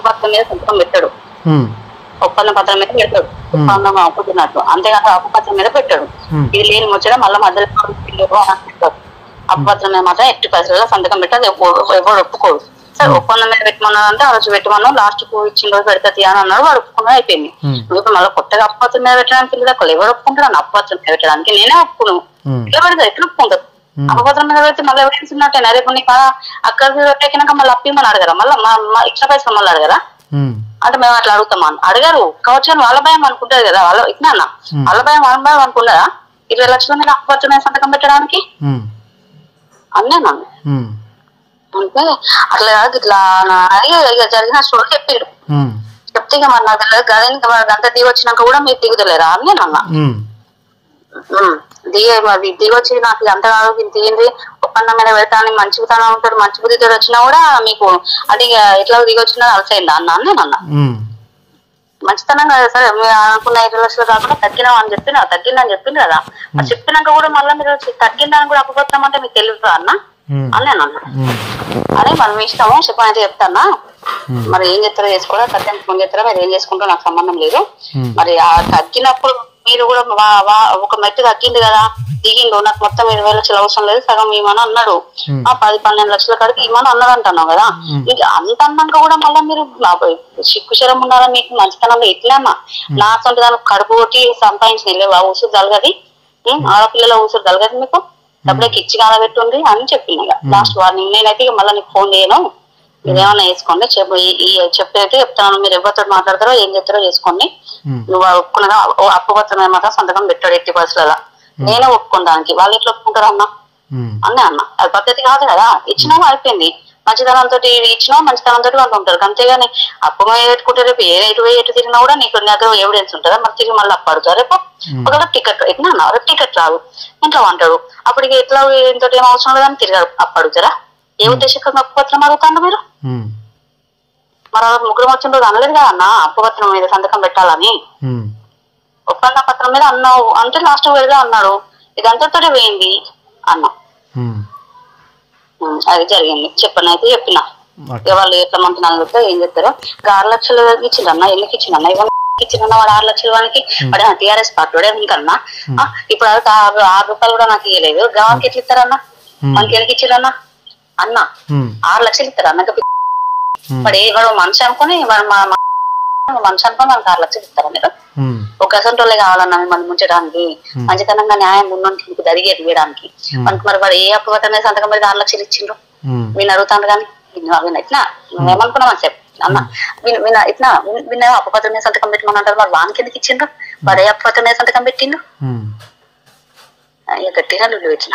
పత్రం మీద సంతకం పెట్టాడు ఉమ్, ఒప్పంద పత్రం మీద పెడతాడు ఒప్పందం ఒప్పుకున్నట్టు అంతేకాక అప్పు పత్రం మీద పెట్టాడు Hmm. ఇది లేని ముచ్చట మళ్ళీ మధ్యలో పిల్లలు అని అంటాడు. అప్పు పత్రం మీద మాత్రం ఎట్టి పరిస్థితుల్లో సంతకం పెట్టాలి ఎవడు ఎవడు ఒప్పుకోడు సరే ఒప్పందం మీద పెట్టమన్నాడు అంటే ఆ రోజు పెట్టమన్నావు లాస్ట్ కు ఇచ్చిన రోజు పెడతా తీయ అని అన్నాడు వాడు ఒప్పుకున్నా అయిపోయింది Hmm. నువ్వు ఇప్పుడు మళ్ళీ కొత్తగా అప్పు పత్రం మీద పెట్టడానికి పిల్లలు అక్కడ ఎవరు ఒప్పుకుంటాడు అప్పు పత్రం మీద పెట్టడానికి నేనే ఒప్పుకును Hmm. ఎట్లా పెడతా ఎట్లా ఒప్పుకుంటారు Hmm. అప్పు పత్రం మీద పెడితే మళ్ళీ ఎవిడెన్స్ ఉన్నట్టే రేపు నీకు అక్కడ పెట్టాక మళ్ళీ అప్పిమని అడగరా మళ్ళీ ఇట్లా పైసలు మళ్ళీ అడగరా ఉమ్, అంటే మేము అట్లా అడుగుతాం అన్న అడగారు కావచ్చు అని వాళ్ళ భయం అనుకుంటారు కదా వాళ్ళ ఇట్లా అన్న వాళ్ళ భయం వాళ్ళ భయం అనుకున్నారా ఇరవై లక్షల మీద అప్పచ్చిన సంతకం పెట్టడానికి ఉమ్, అన్నే నన్ను ఉమ్, అంటే అట్లా కాదు ఇట్లా నా అని ఇక జరిగిన స్టోరీ చెప్పాడు ఉమ్, చెప్తే ఇక మరి నాకు తెలియదు గదే ఇంకా మరి అంతా దిగి వచ్చినాక కూడా మీరు దిగుతలేరా అని నేను అన్నా ఉమ్, ఉమ్, దిగే మరి దిగి వచ్చి నాకు ఇది అంత కాదు ఇది దిగింది ఒప్పందం మీద పెడతాను మంచి విధానం ఉంటాడు మంచి బుద్ధితో వచ్చినా కూడా మీకు అది ఇక ఎట్లా దిగి వచ్చినా అలసైందా అన్నా అని నేను అన్నా ఉమ్, మంచితనం కదా సరే మీరు అనుకున్న ఐదు లక్షలు కాకుండా తగ్గినాం అని చెప్పిన తగ్గిందని చెప్పింది కదా అది చెప్పినాక కూడా మళ్ళీ మీరు తగ్గిందని కూడా అప్పగొత్తాం అంటే మీకు తెలియదు అన్న ఉమ్, అని నేను అన్నా ఉమ్, అదే మరి మీ ఇష్టము చెప్పనైతే చెప్తానా మరి ఏం చేస్తారో చేసుకోరా తగ్గని ఫోన్ చేస్తారా మీరు ఏం చేసుకుంటారో నాకు సంబంధం లేదు Hmm. మరి ఆ తగ్గినప్పుడు మీరు కూడా వా- వా- ఒక మెట్టు తగ్గింది కదా దిగిండు నాకు మొత్తం ఇరవై లక్షలు అవసరం లేదు సగం ఇవ్వమని అన్నాడు Hmm. ఆ పది పన్నెండు లక్షల కాడికి ఇవ్వమని అన్నాడు అంటున్నావు కదా ఇది అంత అన్నాక కూడా మళ్ళీ మీరు నా- సిగ్గుశరం ఉన్నారా మీకు మంచితనంలో ఎట్లమ్మా నా సొంత దానికి కడుపు కొట్టి సంపాదించిన లేవా ఊసురు తలగది ఉం? ఆడపిల్లల ఊసురు తలగది మీకు డబ్బులకి ఇచ్చి కాలబెట్టుంది అని చెప్పింది లాస్ట్ వార్నింగ్ నేనైతే ఇక మళ్ళీ నీకు ఫోన్ చేయను మీరేమన్నా వేసుకోండి చెప్పు ఈ- ఈ చెప్పైతే చెప్తాను మీరు ఎవరితో మాట్లాడతారో ఏం చెప్తారో చేసుకోండి ఉమ్, నువ్వు ఒప్పుకున్నా అప్పు పత్రం మాత్రం సంతకం పెట్టాడు ఎట్టి పరిస్థితుల నేనే ఒప్పుకుంటానికి వాళ్ళు ఎట్లా ఒప్పుకుంటారు అన్న ఉమ్, అన్నీ అన్న అది పద్ధతి కాదు కదా ఇచ్చినా అయిపోయింది మంచితనంతో ఇచ్చినా మంచితనంతో వాళ్ళు ఉంటారు అంతేగాని అప్పు మీద పెట్టుకుంటే రేపు ఏ రేటు పోయి ఎటు తిరిగినా కూడా నీకు నీ దగ్గర ఎవిడెన్స్ ఉంటుందా మరి తిరిగి మళ్ళీ అప్పు రేపు ఒకవేళ టికెట్ ఎట్లా అన్న రేపు టికెట్ రాదు ఇంట్లో అంటాడు అప్పుడు ఇక ఎట్లా ఇంతో ఏం అవసరం లేదని తిరిగి అప్పు అడుగుతారా ఏ ఉద్దేశంగా అప్పు పత్రం అడుగుతాను మీరు ఉమ్, మరి ఆ ముగ్గురు వచ్చిన రోజు అనలేదు కదా అన్న అప్పు పత్రం మీద సంతకం పెట్టాలని ఉమ్, ఒప్పంద పత్రం మీద అన్నావు అంటే లాస్ట్ వెళ్దా అన్నాడు ఇదంతతో పోయింది అన్నా ఉమ్, ఉమ్, అది జరిగింది చెప్పను అయితే చెప్పిన ఓకే. ఇక వాళ్ళు ఎట్లా మంటున్నారు చెప్తే ఏం చెప్తారో ఇక ఆరు లక్షలు ఇచ్చిండన్న ఎందుకు ఇచ్చిండన్న ఇవన్నీ ఇచ్చిండన్న వాడు ఆరు లక్షలు వానికి వాడు టీఆర్ఎస్ పార్టీ వాడే ఇంకన్నా ఆ, ఇప్పుడు అది ఆరు ఆరు రూపాయలు కూడా నాకు ఇవ్వలేదు గావానికి ఎట్లా ఇస్తారన్న మనకి ఎందుకు ఇచ్చిండన్న అన్న ఉమ్, ఆరు లక్షలు ఇస్తారు అన్నకి ఉమ్, వాడు ఏ- వాడు మనిషి అనుకుని వాడు మా మా- మనిషి అనుకుని మనకు ఆరు లక్షలు ఇస్తారా మీరు ఉమ్, ఒక అసంటోళ్ళే కావాలన్నా మిమ్మల్ని ముంచడానికి మంచితనంగా న్యాయం ఉన్నోనికి మీకు జరిగేది ఇవ్వడానికి మనకి మరి వాడు ఏ అప్పు పట్టనే సంతకం మీద ఆరు లక్షలు ఇచ్చిండ్రు ఉమ్, విని అడుగుతాను కానీ విన్న ఇట్లా నువ్వేమనుకున్నావు అని చెప్పి అన్న విన్ విన ఇట్లా విన్న అప్పు పత్రం మీద సంతకం పెట్టమని అంటారు మరి వానికి ఎందుకు ఇచ్చిండ్రు వాడు ఏ అప్పు పత్రం మీద సంతకం పెట్టిండు ఉమ్, ఇక గట్టిగా నువ్వు పెట్టిన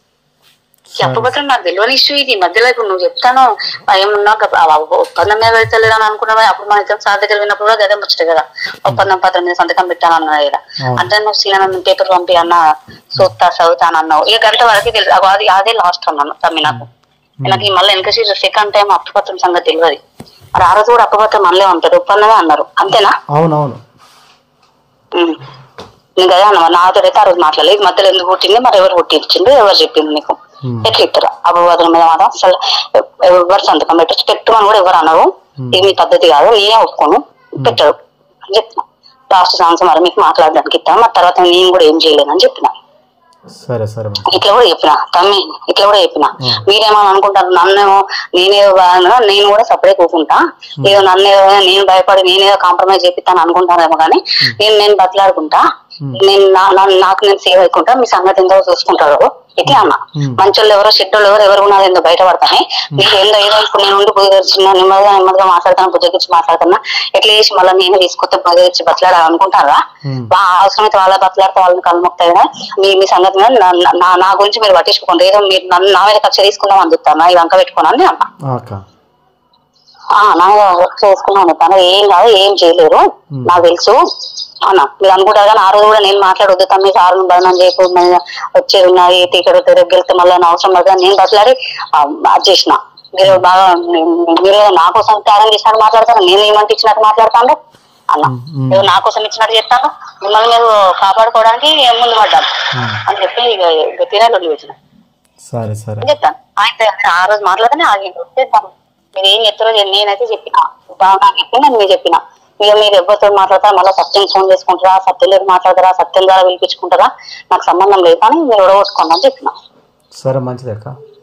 ఈ అప్పు పత్రం నాకు తెలియని ఇష్యూ ఇది మధ్యలో ఇప్పుడు నువ్వు చెప్తాను ఏమున్నా ఒక- ఆ ఒప్పందం మీద పెడతలేడు అని అనుకున్నావా అప్పుడు మన ఇద్దరం సార్ దగ్గర విన్నప్పుడు కూడా గదే ముచ్చట కదా ఒప్పందం పత్రం మీద సంతకం పెట్టానన్నా కదా అవును. అంటే నువ్వు సీనా పేపర్ పంపి అన్న చూస్తా చదువుతానన్నావు ఇక గంట వరకు తెలుసు అగో అది అదే లాస్ట్ అన్నాను తమ్మి నాకు నాకు ఈ మళ్ళీ వెనక సెకండ్ టైం అప్పుపత్రం సంగతి తెలియదు మరి ఆ రోజు కూడా అప్పుపత్రం మనలే ఉంటారు ఒప్పందమే అన్నారు అంతేనా అవునవును ఉమ్. నీకు అదే అన్న నాతో అయితే ఆ రోజు మాట్లాడలేదు మధ్యలో ఎందుకు పుట్టింది మరి ఎవరు పుట్టించిండు ఎవరు చెప్పింది నీకు Hmm. ఎట్లా ఇస్తారు అపవాదం మీద మాత్రం అసలు ఎవరు సంతకం పెట్టచ్చు పెట్టమని కూడా ఎవరు అన్నారు ఇది మీ పద్ధతి కాదు నేనే ఒప్పుకోను పెట్టరు అని చెప్పిన లాస్ట్ ఛాన్స్ మరి మీకు మాట్లాడడానికి ఇస్తాను మరి తర్వాత నేను కూడా ఏం చేయలేనని చెప్పిన సరే సరే మేడం ఇట్లా కూడా చెప్పిన తమ్మి ఇట్లా కూడా చెప్పిన మీరేమని అనుకుంటారు నన్నేమో నేనేదో బాగా నేను కూడా సపరేట్ కూకుంటా ఏదో నన్ను ఏదో నేను భయపడి నేనేదో కాంప్రమైజ్ చేపిస్తాను అనుకుంటానేమో కానీ నేను నేను బతలాడుకుంటా నేను నా- నా- నాకు నేను సేవ్ అయ్యకుంటా మీ సంగతి ఎంతో చూసుకుంటారు ఇట్లా అన్న మంచోళ్ళు ఎవరో చెడ్డోళ్ళు ఎవరు ఎవరు ఉన్నది ఏందో బయటపడతానే మీకు ఏందో ఏదో ఇప్పుడు నేను ఉండి బుద్ధి తెచ్చిన నెమ్మదిగా నెమ్మదిగా మాట్లాడతాను బుద్ధి తెచ్చి మాట్లాడుతున్నా ఎట్లా చేసి మళ్ళీ నేను తీసుకొస్తే బుద్ధి తెచ్చి బతలాడాలి అనుకుంటారా Hmm. వా- అవసరమైతే వాళ్ళ బతలాడితే వాళ్ళని కలుమొక్తాయి కదా మీ మీ సంగతి మీద నా- నా- నా నా గురించి మీరు పట్టించుకోండి ఏదో మీరు నన్ను నా మీద కక్ష తీసుకుందాం అందుతాను ఇది అంక పెట్టుకున్నాను అన్న ఓకే ఆ, నా మీద కక్ష తీసుకున్నాను తను ఏం కాదు ఏం చేయలేరు నాకు తెలుసు అన్న మీరు అనుకుంటారు కానీ ఆ రోజు కూడా నేను మాట్లాడొద్దు తమ్మి సార్ బదనం చేయకుండా వచ్చేది ఉన్నది ఇక్కడ తిరిగి వెళ్తే మళ్ళీ నా అవసరం లేదు అని నేను బతలాడి ఆ, అది చేసిన మీరు బాగా మీరు ఏదో నా కోసం త్యాగం చేసినట్టు మాట్లాడతారు నేను ఏమంటే ఇచ్చినట్టు మాట్లాడతాను అన్న ఏదో నా కోసం ఇచ్చినట్టు చెప్తాను మిమ్మల్ని మీరు కాపాడుకోవడానికి ముందు పడ్డాను అని చెప్పి ఇక గట్టిగా లొల్లి పెట్టిన సరే సరే చెప్తాను ఆయన ఆ రోజు మాట్లాడితేనే ఆగిండు చేద్దాం మీరు ఏం చెప్తారో నేను- నేనైతే చెప్పిన బాగా నాకు చెప్పి నేను మీరు చెప్పిన ఇక మీరు ఎవరితో మాట్లాడతారా మళ్ళీ సత్యం ఫోన్ చేసుకుంటారా సత్యం దగ్గర మాట్లాడతారా సత్యం ద్వారా పిలిపించుకుంటారా నాకు సంబంధం లేదు కానీ మీరు ఒడగొట్టుకోండి అని చెప్పిన సరే మంచిది అక్క